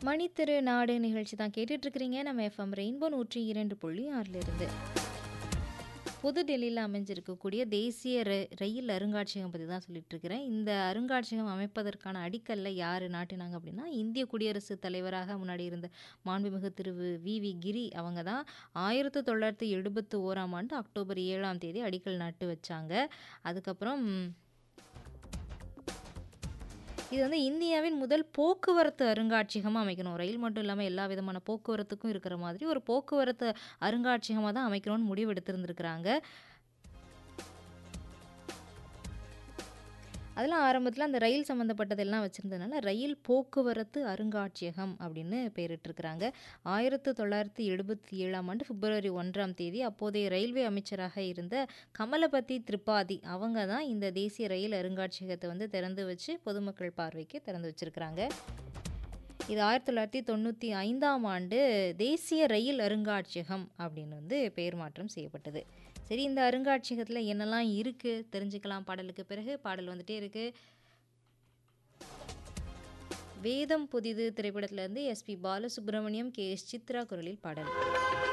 மணித்திரு நாடு நிகழ்ச்சி தான் கேட்டுட்டு இருக்கிறீங்க நம்ம எஃப்எம் ரெயின்போ நூற்றி இரண்டு புள்ளி ஆறில் இருந்து புதுடெல்லியில் அமைஞ்சிருக்கக்கூடிய தேசிய ர- ரயில் அருங்காட்சியகம் பற்றி தான் சொல்லிட்டு இருக்கிறேன் இந்த அருங்காட்சியகம் அமைப்பதற்கான அடிக்கல்ல யார் நாட்டினாங்க அப்படின்னா இந்திய குடியரசுத் தலைவராக முன்னாடி இருந்த மாண்புமிகு திரு வி வி கிரி அவங்க தான் ஆயிரத்தி தொள்ளாயிரத்தி எழுபத்தி ஓராம் ஆண்டு அக்டோபர் ஏழாம் தேதி அடிக்கல் நாட்டு வச்சாங்க அதுக்கப்புறம் இது வந்து இந்தியாவின் முதல் போக்குவரத்து அருங்காட்சியகமாக அமைக்கணும் ரயில் மட்டும் இல்லாமல் எல்லா விதமான போக்குவரத்துக்கும் இருக்கிற மாதிரி ஒரு போக்குவரத்து அருங்காட்சியகமாக தான் அமைக்கணும்னு முடிவு எடுத்திருந்திருக்கிறாங்க அதெல்லாம் ஆரம்பத்தில் அந்த ரயில் சம்மந்தப்பட்டதெல்லாம் வச்சுருந்ததுனால ரயில் போக்குவரத்து அருங்காட்சியகம் அப்படின்னு பெயரிட்டிருக்கிறாங்க ஆயிரத்து தொள்ளாயிரத்தி எழுபத்தி ஏழாம் ஆண்டு பிப்ரவரி ஒன்றாம் தேதி அப்போதைய ரயில்வே அமைச்சராக இருந்த கமலபதி திரிபாதி அவங்க தான் இந்த தேசிய ரயில் அருங்காட்சியகத்தை வந்து திறந்து வச்சு பொதுமக்கள் பார்வைக்கு திறந்து வச்சிருக்கிறாங்க இது ஆயிரத்தி தொள்ளாயிரத்தி தொண்ணூற்றி ஐந்தாம் ஆண்டு தேசிய ரயில் அருங்காட்சியகம் அப்படின்னு வந்து பெயர் மாற்றம் செய்யப்பட்டது சரி இந்த அருங்காட்சியகத்தில் என்னெல்லாம் இருக்குது தெரிஞ்சுக்கலாம் பாடலுக்கு பிறகு பாடல் வந்துட்டே இருக்குது வேதம் புதிது திரைப்படத்திலேருந்து S P Balasubrahmanyam K S Chithra குரலில் பாடல்